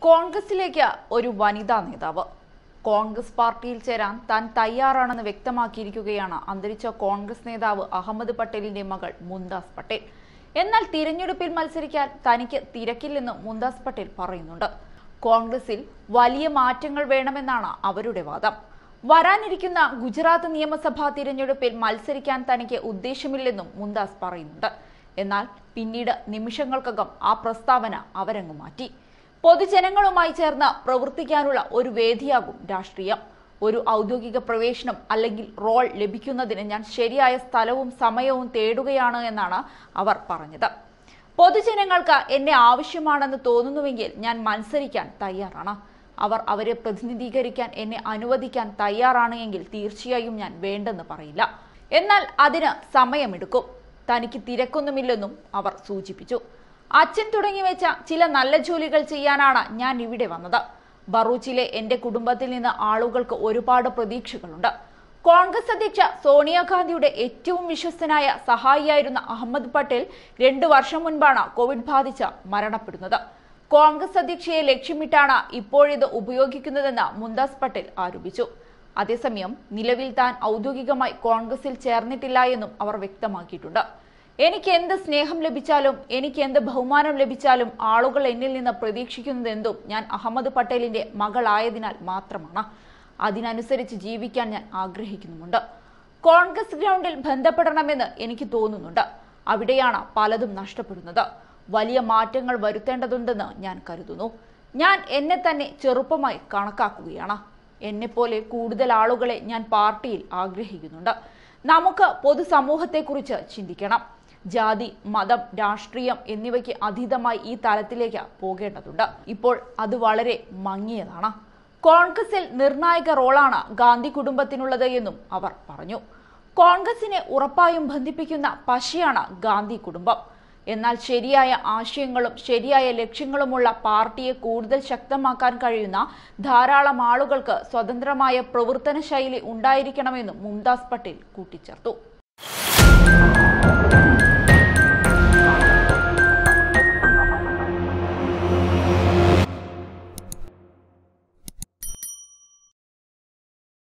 കോൺഗ്രസിലേക്ക് ഒരു വനിതാ നേതാവ് കോൺഗ്രസ് പാർട്ടിയിൽ ചേരാൻ താൻ തയ്യാറാണെന്ന് വ്യക്തമാക്കിയിരിക്കുകയാണ് അന്തരിച്ച കോൺഗ്രസ് നേതാവ് അഹമ്മദ് പട്ടേലിന്റെ മകൾ മുന്താസ് പട്ടേൽ എന്നാൽ തിരഞ്ഞെടുപ്പിൽ മത്സരിക്കാൻ തനിക്ക് തിരക്കില്ലെന്ന് മുന്താസ് പട്ടേൽ പറയുന്നുണ്ട് കോൺഗ്രസിൽ വലിയ മാറ്റങ്ങൾ വേണമെന്നാണ് അവരുടെ വാദം വരാനിരിക്കുന്ന ഗുജറാത്ത് നിയമസഭാ തിരഞ്ഞെടുപ്പിൽ മത്സരിക്കാൻ തനിക്ക് ഉദ്ദേശമില്ലെന്നും മുന്താസ് പറയുന്നുണ്ട് എന്നാൽ പിന്നീട് നിമിഷങ്ങൾക്കകം ആ പ്രസ്താവന അവരങ്ങു മാറ്റി പൊതുജനങ്ങളുമായി ചേർന്ന് പ്രവർത്തിക്കാനുള്ള ഒരു വേദിയാകും രാഷ്ട്രീയം ഒരു ഔദ്യോഗിക പ്രവേശനം അല്ലെങ്കിൽ റോൾ ലഭിക്കുന്നതിന് ഞാൻ ശരിയായ സ്ഥലവും സമയവും തേടുകയാണ് എന്നാണ് അവർ പറഞ്ഞത് പൊതുജനങ്ങൾക്ക് എന്നെ ആവശ്യമാണെന്ന് തോന്നുന്നുവെങ്കിൽ ഞാൻ മത്സരിക്കാൻ തയ്യാറാണ് അവർ അവരെ പ്രതിനിധീകരിക്കാൻ എന്നെ അനുവദിക്കാൻ തയ്യാറാണ് എങ്കിൽ തീർച്ചയായും ഞാൻ വേണ്ടെന്ന് പറയില്ല എന്നാൽ അതിന് സമയമെടുക്കും തനിക്ക് തിരക്കൊന്നുമില്ലെന്നും അവർ സൂചിപ്പിച്ചു അച്ഛൻ തുടങ്ങി വെച്ച ചില നല്ല ജോലികൾ ചെയ്യാനാണ് ഞാൻ ഇവിടെ വന്നത് ബറൂച്ചിലെ എന്റെ കുടുംബത്തിൽ നിന്ന് ആളുകൾക്ക് ഒരുപാട് പ്രതീക്ഷകളുണ്ട് കോൺഗ്രസ് അധ്യക്ഷ സോണിയാഗാന്ധിയുടെ ഏറ്റവും വിശ്വസ്തനായ സഹായിയായിരുന്ന അഹമ്മദ് പട്ടേൽ രണ്ടു വർഷം മുൻപാണ് കോവിഡ് ബാധിച്ച് മരണപ്പെടുന്നത് കോൺഗ്രസ് അധ്യക്ഷയെ ലക്ഷ്യമിട്ടാണ് ഇപ്പോഴിത് ഉപയോഗിക്കുന്നതെന്ന് മുന്താസ് പട്ടേൽ ആരോപിച്ചു അതേസമയം നിലവിൽ താൻ ഔദ്യോഗികമായി കോൺഗ്രസിൽ ചേർന്നിട്ടില്ല എന്നും അവർ വ്യക്തമാക്കിയിട്ടുണ്ട് എനിക്ക് എന്ത് സ്നേഹം ലഭിച്ചാലും എനിക്ക് എന്ത് ബഹുമാനം ലഭിച്ചാലും ആളുകൾ എന്നിൽ നിന്ന് പ്രതീക്ഷിക്കുന്നത് എന്തും ഞാൻ അഹമ്മദ് പട്ടേലിന്റെ മകളായതിനാൽ മാത്രമാണ് അതിനനുസരിച്ച് ജീവിക്കാൻ ഞാൻ ആഗ്രഹിക്കുന്നുമുണ്ട് കോൺഗ്രസ് ഗ്രൗണ്ടിൽ ബന്ധപ്പെടണമെന്ന് എനിക്ക് തോന്നുന്നുണ്ട് അവിടെയാണ് പലതും നഷ്ടപ്പെടുന്നത് വലിയ മാറ്റങ്ങൾ വരുത്തേണ്ടതുണ്ടെന്ന് ഞാൻ കരുതുന്നു ഞാൻ എന്നെ തന്നെ ചെറുപ്പമായി കണക്കാക്കുകയാണ് എന്നെപ്പോലെ കൂടുതൽ ആളുകളെ ഞാൻ പാർട്ടിയിൽ ആഗ്രഹിക്കുന്നുണ്ട് നമുക്ക് പൊതുസമൂഹത്തെക്കുറിച്ച് ചിന്തിക്കണം ജാതി മതം രാഷ്ട്രീയം എന്നിവയ്ക്ക് അതീതമായി ഈ തലത്തിലേക്ക് പോകേണ്ടതുണ്ട് ഇപ്പോൾ അത് വളരെ മങ്ങിയതാണ് കോൺഗ്രസിൽ നിർണായക റോളാണ് ഗാന്ധി കുടുംബത്തിനുള്ളത് എന്നും അവർ പറഞ്ഞു കോൺഗ്രസിനെ ഉറപ്പായും ബന്ധിപ്പിക്കുന്ന പശയാണ് ഗാന്ധി കുടുംബം എന്നാൽ ശരിയായ ആശയങ്ങളും ശരിയായ ലക്ഷ്യങ്ങളുമുള്ള പാർട്ടിയെ കൂടുതൽ ശക്തമാക്കാൻ കഴിയുന്ന ധാരാളം ആളുകൾക്ക് സ്വതന്ത്രമായ പ്രവർത്തന ശൈലി ഉണ്ടായിരിക്കണമെന്നും മുംതാസ് പട്ടേൽ കൂട്ടിച്ചേർത്തു